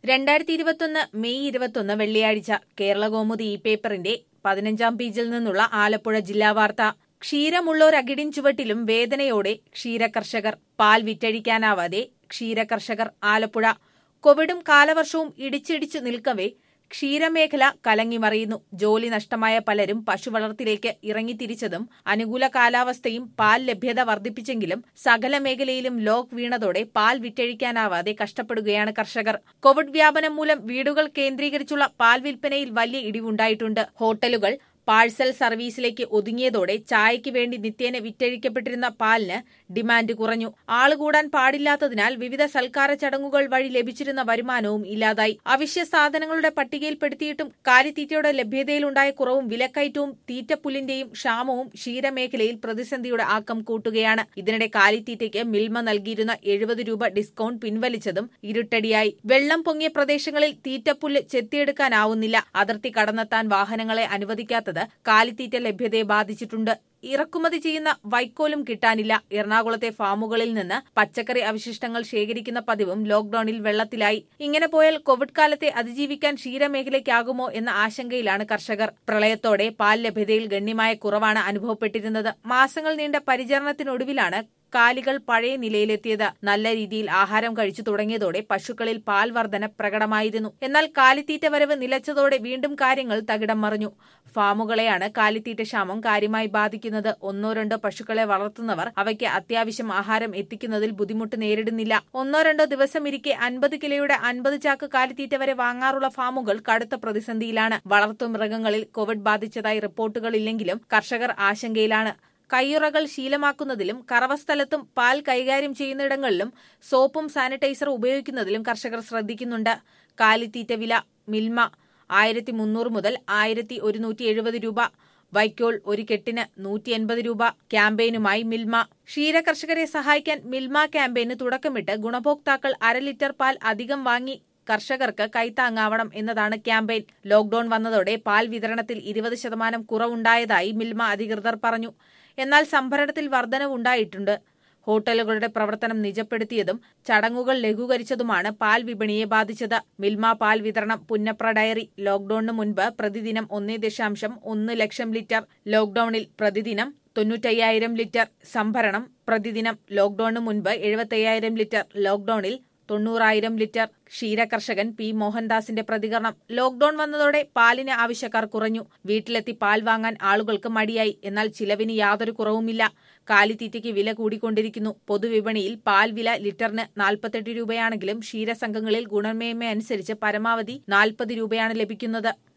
രണ്ടായിരത്തി ഇരുപത്തൊന്ന് മെയ് ഇരുപത്തൊന്ന് വെള്ളിയാഴ്ച കേരളകൗമുദി ഈ പേപ്പറിന്റെ പതിനഞ്ചാം പേജിൽ നിന്നുള്ള ആലപ്പുഴ ജില്ലാ വാർത്ത ക്ഷീരമുള്ളോരകിടിൻ ചുവട്ടിലും വേദനയോടെ ക്ഷീരകർഷകർ പാൽ വിറ്റഴിക്കാനാവാതെ ക്ഷീരകർഷകർ ആലപ്പുഴ കോവിഡും കാലവർഷവും ഇടിച്ചിടിച്ചു നിൽക്കവേ ക്ഷീരമേഖല കലങ്ങിമറിയുന്നു ജോലി നഷ്ടമായ പലരും പശുവളർത്തിലേക്ക് ഇറങ്ങിത്തിരിച്ചതും അനുകൂല കാലാവസ്ഥയും പാൽ ലഭ്യത വർദ്ധിപ്പിച്ചെങ്കിലും സകല മേഖലയിലും ലോക്ക് വീണതോടെ പാൽ വിറ്റഴിക്കാനാവാതെ കഷ്ടപ്പെടുകയാണ് കർഷകർ കോവിഡ് വ്യാപനം മൂലം വീടുകൾ കേന്ദ്രീകരിച്ചുള്ള പാൽ വിൽപ്പനയിൽ വലിയ ഇടിവുണ്ടായിട്ടുണ്ട് ഹോട്ടലുകൾ പാഴ്സൽ സർവീസിലേക്ക് ഒതുങ്ങിയതോടെ ചായയ്ക്ക് വേണ്ടി നിത്യേന വിറ്റഴിക്കപ്പെട്ടിരുന്ന പാലിന് ഡിമാൻഡ് കുറഞ്ഞു ആളുകൂടാൻ പാടില്ലാത്തതിനാൽ വിവിധ സൽക്കാര ചടങ്ങുകൾ വഴി ലഭിച്ചിരുന്ന വരുമാനവും ഇല്ലാതായി അവശ്യ സാധനങ്ങളുടെ പട്ടികയിൽപ്പെടുത്തിയിട്ടും കാലിത്തീറ്റയുടെ ലഭ്യതയിലുണ്ടായ കുറവും വിലക്കയറ്റവും തീറ്റപ്പുല്ലിന്റെയും ക്ഷാമവും ക്ഷീരമേഖലയിൽ പ്രതിസന്ധിയുടെ ആക്കം കൂട്ടുകയാണ് ഇതിനിടെ കാലിത്തീറ്റയ്ക്ക് മിൽമ നൽകിയിരുന്ന എഴുപത് രൂപ ഡിസ്കൌണ്ട് പിൻവലിച്ചതും ഇരുട്ടടിയായി വെള്ളം പൊങ്ങിയ പ്രദേശങ്ങളിൽ തീറ്റപ്പുല്ല് ചെത്തിയെടുക്കാനാവുന്നില്ല അതിർത്തി കടന്നെത്താൻ വാഹനങ്ങളെ അനുവദിക്കാത്തത് കാലിത്തീറ്റ ലഭ്യതയെ ബാധിച്ചിട്ടുണ്ട് ഇറക്കുമതി ചെയ്യുന്ന വൈക്കോലും കിട്ടാനില്ല എറണാകുളത്തെ ഫാമുകളിൽ നിന്ന് പച്ചക്കറി അവശിഷ്ടങ്ങൾ ശേഖരിക്കുന്ന പതിവും ലോക്ഡൌണിൽ വെള്ളത്തിലായി ഇങ്ങനെ പോയാൽ കോവിഡ് കാലത്തെ അതിജീവിക്കാൻ ക്ഷീരമേഖലയ്ക്കാകുമോ എന്ന ആശങ്കയിലാണ് കർഷകർ പ്രളയത്തോടെ പാൽ ലഭ്യതയിൽ ഗണ്യമായ കുറവാണ് അനുഭവപ്പെട്ടിരുന്നത് മാസങ്ങൾ നീണ്ട പരിചരണത്തിനൊടുവിലാണ് കാലികൾ പഴയ നിലയിലെത്തിയത് നല്ല രീതിയിൽ ആഹാരം കഴിച്ചു തുടങ്ങിയതോടെ പശുക്കളിൽ പാൽ വർധന പ്രകടമായിരുന്നു എന്നാൽ കാലിത്തീറ്റ വരവ് നിലച്ചതോടെ വീണ്ടും കാര്യങ്ങൾ തകിടം മറിഞ്ഞു ഫാമുകളെയാണ് കാലിത്തീറ്റ ക്ഷാമം കാര്യമായി ബാധിക്കുന്നത് ഒന്നോ രണ്ടോ പശുക്കളെ വളർത്തുന്നവർ അവയ്ക്ക് അത്യാവശ്യം ആഹാരം എത്തിക്കുന്നതിൽ ബുദ്ധിമുട്ട് നേരിടുന്നില്ല ഒന്നോ രണ്ടോ ദിവസം ഇരിക്കെ അൻപത് കിലോയുടെ അൻപത് ചാക്ക് കാലിത്തീറ്റ വരെ വാങ്ങാറുള്ള ഫാമുകൾ കടുത്ത പ്രതിസന്ധിയിലാണ് വളർത്തുമൃഗങ്ങളിൽ കോവിഡ് ബാധിച്ചതായി റിപ്പോർട്ടുകളില്ലെങ്കിലും കർഷകർ ആശങ്കയിലാണ് കയ്യുറകൾ ശീലമാക്കുന്നതിലും കറവസ്ഥലത്തും പാൽ കൈകാര്യം ചെയ്യുന്നിടങ്ങളിലും സോപ്പും സാനിറ്റൈസറും ഉപയോഗിക്കുന്നതിലും കർഷകർ ശ്രദ്ധിക്കുന്നുണ്ട് കാലിത്തീറ്റ വില മിൽമ ആയിരത്തി മുന്നൂറ് മുതൽ ആയിരത്തി ഒരുന്നൂറ്റി എഴുപത് രൂപ വൈക്കോൽ ഒരു കെട്ടിന് നൂറ്റി എൺപത് രൂപ ക്യാമ്പയിനുമായി മിൽമ ക്ഷീരകർഷകരെ സഹായിക്കാൻ മിൽമ ക്യാമ്പയിന് തുടക്കമിട്ട് ഗുണഭോക്താക്കൾ അര ലിറ്റർ പാൽ അധികം വാങ്ങി കർഷകർക്ക് കൈത്താങ്ങാവണം എന്നതാണ് ക്യാമ്പയിൻ ലോക്ഡൌൺ വന്നതോടെ പാൽ വിതരണത്തിൽ ഇരുപത് ശതമാനം കുറവുണ്ടായതായി മിൽമ അധികൃതർ പറഞ്ഞു എന്നാൽ സംഭരണത്തിൽ വർധനവുണ്ടായിട്ടുണ്ട് ഹോട്ടലുകളുടെ പ്രവർത്തനം നിജപ്പെടുത്തിയതും ചടങ്ങുകൾ ലഘൂകരിച്ചതുമാണ് പാൽ വിപണിയെ ബാധിച്ചത് മിൽമ പാൽ വിതരണം പുന്നപ്ര ഡയറി ലോക്ഡൌണിന് മുൻപ് പ്രതിദിനം ഒന്നേ ദശാംശം ഒന്ന് ലക്ഷം ലിറ്റർ ലോക്ഡൌണിൽ പ്രതിദിനം തൊണ്ണൂറ്റയ്യായിരം ലിറ്റർ സംഭരണം പ്രതിദിനം ലോക്ഡൌണിന് മുൻപ് എഴുപത്തയ്യായിരം ലിറ്റർ ലോക്ഡൌണിൽ തൊണ്ണൂറായിരം ലിറ്റർ ക്ഷീരകർഷകൻ പി മോഹൻദാസിന്റെ പ്രതികരണം ലോക്ഡൌൺ വന്നതോടെ പാലിന് ആവശ്യക്കാർ കുറഞ്ഞു വീട്ടിലെത്തി പാൽ വാങ്ങാൻ ആളുകൾക്ക് മടിയായി എന്നാൽ ചിലവിന് യാതൊരു കുറവുമില്ല കാലിത്തീറ്റയ്ക്ക് വില കൂടിക്കൊണ്ടിരിക്കുന്നു പൊതുവിപണിയിൽ പാൽ വില ലിറ്ററിന് നാൽപ്പത്തെട്ട് രൂപയാണെങ്കിലും ക്ഷീരസംഘങ്ങളിൽ ഗുണമേന്മ അനുസരിച്ച് പരമാവധി നാൽപ്പത് രൂപയാണ് ലഭിക്കുന്നത്